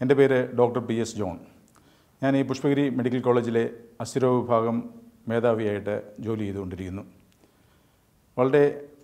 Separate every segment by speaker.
Speaker 1: എൻ്റെ പേര് doctor P S John ഞാൻ ഈ പുഷ്പഗിരി മെഡിക്കൽ കോളേജിലെ അസ്ഥിരോഗ വിഭാഗം മേധാവിയായിട്ട് ജോലി ചെയ്തുകൊണ്ടിരിക്കുന്നു വളരെ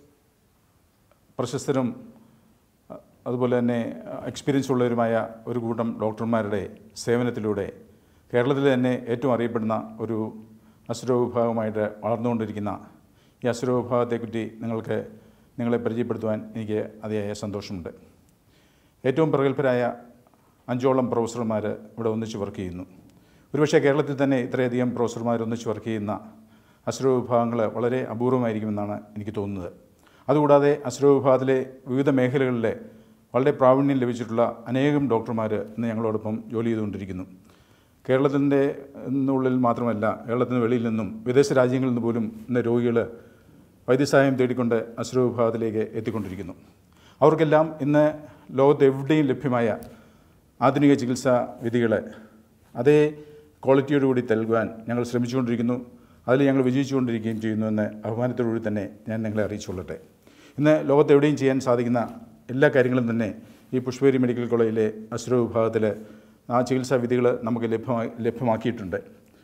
Speaker 1: പ്രശസ്തരും അ- അതുപോലെ തന്നെ എക്സ്പീരിയൻസ് ഉള്ളവരുമായ ഒരു കൂട്ടം ഡോക്ടർമാരുടെ സേവനത്തിലൂടെ കേരളത്തിൽ തന്നെ ഏറ്റവും അറിയപ്പെടുന്ന ഒരു അസുര വിഭാഗമായിട്ട് വളർന്നുകൊണ്ടിരിക്കുന്ന ഈ അസുര വിഭാഗത്തെപ്പറ്റി നിങ്ങൾക്ക് നിങ്ങളെ പരിചയപ്പെടുത്തുവാൻ എനിക്ക് അതിയായ സന്തോഷമുണ്ട് ഏറ്റവും പ്രഗത്ഭരായ അഞ്ചോളം പ്രൊഫസർമാർ ഇവിടെ ഒന്നിച്ച് വർക്ക് ചെയ്യുന്നു ഒരുപക്ഷെ കേരളത്തിൽ തന്നെ ഇത്രയധികം പ്രൊഫസർമാർ ഒന്നിച്ച് വർക്ക് ചെയ്യുന്ന അസുര വിഭാഗങ്ങൾ വളരെ അപൂർവമായിരിക്കുമെന്നാണ് എനിക്ക് തോന്നുന്നത് അതുകൂടാതെ അസുര വിഭാഗത്തിലെ വിവിധ മേഖലകളിലെ വളരെ പ്രാവീണ്യം ലഭിച്ചിട്ടുള്ള അനേകം ഡോക്ടർമാർ ഇന്ന് ഞങ്ങളോടൊപ്പം ജോലി ചെയ്തുകൊണ്ടിരിക്കുന്നു കേരളത്തിൻ്റെ ഉള്ളിൽ മാത്രമല്ല കേരളത്തിന് വെളിയിൽ നിന്നും വിദേശ രാജ്യങ്ങളിൽ നിന്ന് പോലും ഇന്ന് രോഗികൾ വൈദ്യസഹായം തേടിക്കൊണ്ട് അസുര വിഭാഗത്തിലേക്ക് എത്തിക്കൊണ്ടിരിക്കുന്നു അവർക്കെല്ലാം ഇന്ന് ലോകത്ത് എവിടെയും ലഭ്യമായ ആധുനിക ചികിത്സാ വിധികൾ അതേ ക്വാളിറ്റിയോടുകൂടി നൽകുവാൻ ഞങ്ങൾ ശ്രമിച്ചുകൊണ്ടിരിക്കുന്നു അതിൽ ഞങ്ങൾ വിജയിച്ചുകൊണ്ടിരിക്കുകയും ചെയ്യുന്നുവെന്ന് അഭിമാനത്തോടുകൂടി തന്നെ ഞാൻ നിങ്ങളെ അറിയിച്ചുകൊള്ളട്ടെ ഇന്ന് ലോകത്ത് എവിടെയും ചെയ്യാൻ സാധിക്കുന്ന എല്ലാ കാര്യങ്ങളും തന്നെ ഈ പുഷ്പഗിരി മെഡിക്കൽ കോളേജിലെ അസുര വിഭാഗത്തിൽ ആ ചികിത്സാ വിധികൾ നമുക്ക് ലഭ്യമാ ലഭ്യമാക്കിയിട്ടുണ്ട്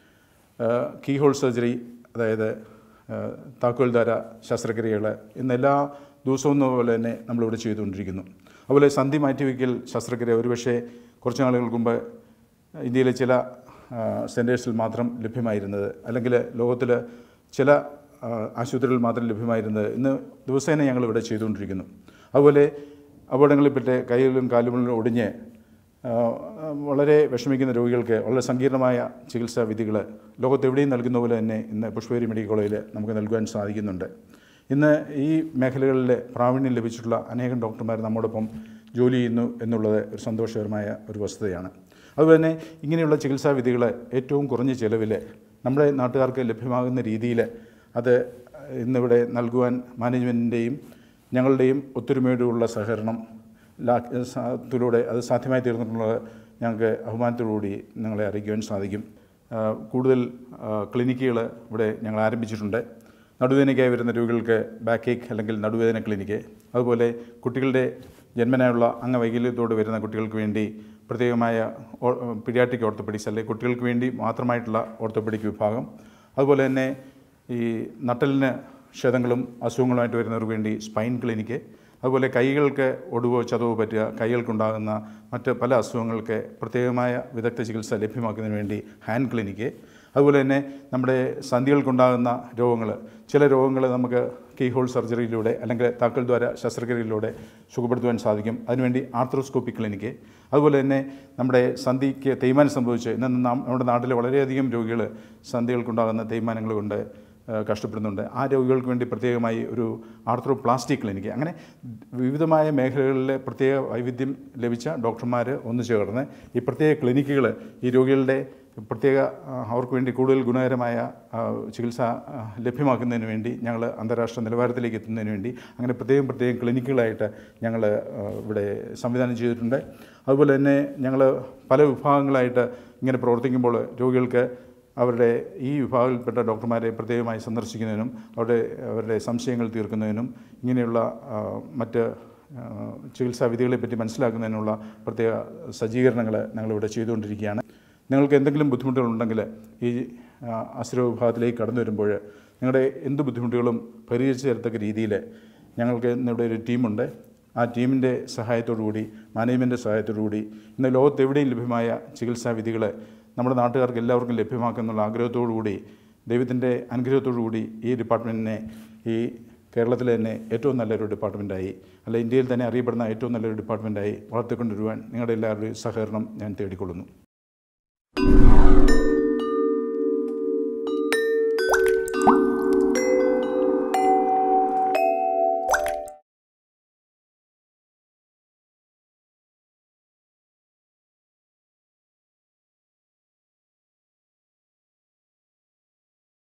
Speaker 1: കീ ഹോൾ സർജറി അതായത് ഏഹ്, താക്കോൽ ധാര ശസ്ത്രക്രിയകൾ ഇന്ന് എല്ലാ ദിവസവും എന്ന പോലെ തന്നെ നമ്മളിവിടെ ചെയ്തുകൊണ്ടിരിക്കുന്നു അതുപോലെ സന്ധി മാറ്റിവെക്കൽ ശസ്ത്രക്രിയ ഒരുപക്ഷെ കുറച്ച് നാളുകൾക്ക് മുമ്പ് ഇന്ത്യയിലെ ചില സെൻറ്റേഴ്സിൽ മാത്രം ലഭ്യമായിരുന്നത് അല്ലെങ്കിൽ ലോകത്തിൽ ചില ആ, ആശുപത്രികളിൽ മാത്രം ലഭ്യമായിരുന്നത് ഇന്ന് ദിവസേന ഞങ്ങളിവിടെ ചെയ്തുകൊണ്ടിരിക്കുന്നു അതുപോലെ അപകടങ്ങളിൽപ്പെട്ട് കൈകളും കാലുകളും ഒടിഞ്ഞ് ആ, വളരെ വിഷമിക്കുന്ന രോഗികൾക്ക് വളരെ സങ്കീർണമായ ചികിത്സാ വിധികൾ ലോകത്തെവിടെയും നൽകുന്ന പോലെ തന്നെ ഇന്ന് പുഷ്പഗിരി മെഡിക്കൽ കോളേജിൽ നമുക്ക് നൽകുവാൻ സാധിക്കുന്നുണ്ട് ഇന്ന് ഈ മേഖലകളിൽ പ്രാവീണ്യം ലഭിച്ചിട്ടുള്ള അനേകം ഡോക്ടർമാർ നമ്മോടൊപ്പം ജോലി ചെയ്യുന്നു എന്നുള്ളത് ഒരു സന്തോഷകരമായ ഒരു വസ്തുതയാണ് അതുപോലെ തന്നെ ഇങ്ങനെയുള്ള ചികിത്സാ വിധികൾ ഏറ്റവും കുറഞ്ഞ ചിലവിൽ നമ്മുടെ നാട്ടുകാർക്ക് ലഭ്യമാകുന്ന രീതിയിൽ അത് ഇന്നിവിടെ നൽകുവാൻ മാനേജ്മെൻറ്റിൻ്റെയും ഞങ്ങളുടെയും ഒത്തൊരുമയോടുള്ള സഹകരണം ലാ- സ- ത്തിലൂടെ അത് സാധ്യമായി തീർന്നിട്ടുള്ളത് ഞങ്ങൾക്ക് അഭിമാനത്തോടുകൂടി നിങ്ങളെ അറിയിക്കുവാൻ സാധിക്കും ആ, കൂടുതൽ ക്ലിനിക്കുകൾ ഇവിടെ ഞങ്ങൾ ആരംഭിച്ചിട്ടുണ്ട് നടുവേദനയ്ക്കായി വരുന്ന രോഗികൾക്ക് ബാക്ക് ഏക്ക് അല്ലെങ്കിൽ നടുവേദന ക്ലിനിക്ക് അതുപോലെ കുട്ടികളുടെ ജന്മനായുള്ള അംഗവൈകല്യത്തോട് വരുന്ന കുട്ടികൾക്ക് വേണ്ടി പ്രത്യേകമായ പീഡിയാട്രിക് ഓർത്തോപെഡിക്സ് അല്ലെങ്കിൽ കുട്ടികൾക്ക് വേണ്ടി മാത്രമായിട്ടുള്ള ഓർത്തോപെഡിക് വിഭാഗം അതുപോലെ തന്നെ ഈ നട്ടലിന് ക്ഷതങ്ങളും അസുഖങ്ങളുമായിട്ട് വരുന്നവർക്ക് വേണ്ടി സ്പൈൻ ക്ലിനിക്ക് അതുപോലെ കൈകൾക്ക് ഒടിവോ ചതവോ പറ്റുക കൈകൾക്കുണ്ടാകുന്ന മറ്റ് പല അസുഖങ്ങൾക്ക് പ്രത്യേകമായ വിദഗ്ധ ചികിത്സ ലഭ്യമാക്കുന്നതിന് വേണ്ടി ഹാൻഡ് ക്ലിനിക്ക് അതുപോലെ തന്നെ നമ്മുടെ സന്ധികൾക്കുണ്ടാകുന്ന രോഗങ്ങൾ ചില രോഗങ്ങൾ നമുക്ക് കീ ഹോൾ സർജറിയിലൂടെ അല്ലെങ്കിൽ താക്കൽ ദ്വാര ശസ്ത്രക്രിയയിലൂടെ സുഖപ്പെടുത്തുവാൻ സാധിക്കും അതിനുവേണ്ടി ആർത്രോസ്കോപ്പി ക്ലിനിക്ക് അതുപോലെ തന്നെ നമ്മുടെ സന്ധിക്ക് തേയ്മാനം സംഭവിച്ച് ഇന്ന് നാം നമ്മുടെ നാട്ടിലെ വളരെയധികം രോഗികൾ സന്ധികൾക്കുണ്ടാകുന്ന തേയ്മാനങ്ങൾ കൊണ്ട് ഏഹ് കഷ്ടപ്പെടുന്നുണ്ട് ആ രോഗികൾക്ക് വേണ്ടി പ്രത്യേകമായി ഒരു ആർത്രോപ്ലാസ്റ്റിക് ക്ലിനിക്ക് അങ്ങനെ വിവിധമായ മേഖലകളിലെ പ്രത്യേക വൈവിധ്യം ലഭിച്ച ഡോക്ടർമാർ ഒന്നു ചേർന്ന് ഈ പ്രത്യേക ക്ലിനിക്കുകൾ ഈ രോഗികളുടെ പ്രത്യേക ആ, അവർക്ക് വേണ്ടി കൂടുതൽ ഗുണകരമായ ആ, ചികിത്സ ആ, ലഭ്യമാക്കുന്നതിന് വേണ്ടി ഞങ്ങൾ അന്താരാഷ്ട്ര നിലവാരത്തിലേക്ക് എത്തുന്നതിന് വേണ്ടി അങ്ങനെ പ്രത്യേകം പ്രത്യേകം ക്ലിനിക്കുകളായിട്ട് ഞങ്ങൾ ഇവിടെ സംവിധാനം ചെയ്തിട്ടുണ്ട് അതുപോലെ തന്നെ ഞങ്ങൾ പല വിഭാഗങ്ങളായിട്ട് ഇങ്ങനെ പ്രവർത്തിക്കുമ്പോൾ രോഗികൾക്ക് അവരുടെ ഈ വിഭാഗത്തിൽപ്പെട്ട ഡോക്ടർമാരെ പ്രത്യേകമായി സന്ദർശിക്കുന്നതിനും അവരുടെ അവരുടെ സംശയങ്ങൾ തീർക്കുന്നതിനും ഇങ്ങനെയുള്ള ആ, മറ്റ് ആ, ചികിത്സാ വിധികളെപ്പറ്റി മനസ്സിലാക്കുന്നതിനുള്ള പ്രത്യേക സജ്ജീകരണങ്ങൾ ഞങ്ങളിവിടെ ചെയ്തുകൊണ്ടിരിക്കുകയാണ് നിങ്ങൾക്ക് എന്തെങ്കിലും ബുദ്ധിമുട്ടുകളുണ്ടെങ്കിൽ ഈ ആ, അസുര വിഭാഗത്തിലേക്ക് കടന്നു വരുമ്പോൾ നിങ്ങളുടെ എന്ത് ബുദ്ധിമുട്ടുകളും പരിഹരിച്ചു തരത്തക്ക രീതിയിൽ ഞങ്ങൾക്ക് ഇന്നിവിടെ ഒരു ടീമുണ്ട് ആ ടീമിൻ്റെ സഹായത്തോടുകൂടി മാനേജ്മെൻറ്റ് സഹായത്തോടുകൂടി ഇന്ന് ലോകത്ത് എവിടെയും ലഭ്യമായ ചികിത്സാ വിധികൾ നമ്മുടെ നാട്ടുകാർക്ക് എല്ലാവർക്കും ലഭ്യമാക്കുന്നുള്ള ആഗ്രഹത്തോടുകൂടി ദൈവത്തിൻ്റെ അനുഗ്രഹത്തോടുകൂടി ഈ ഡിപ്പാർട്ട്മെൻറ്റിനെ ഈ കേരളത്തിലെ തന്നെ ഏറ്റവും നല്ലൊരു ഡിപ്പാർട്ട്മെൻറ്റായി അല്ല ഇന്ത്യയിൽ തന്നെ അറിയപ്പെടുന്ന ഏറ്റവും നല്ലൊരു ഡിപ്പാർട്ട്മെൻറ്റായി വളർത്തിക്കൊണ്ടുവരുവാൻ നിങ്ങളുടെ എല്ലാവരുടെയും സഹകരണം ഞാൻ തേടിക്കൊള്ളുന്നു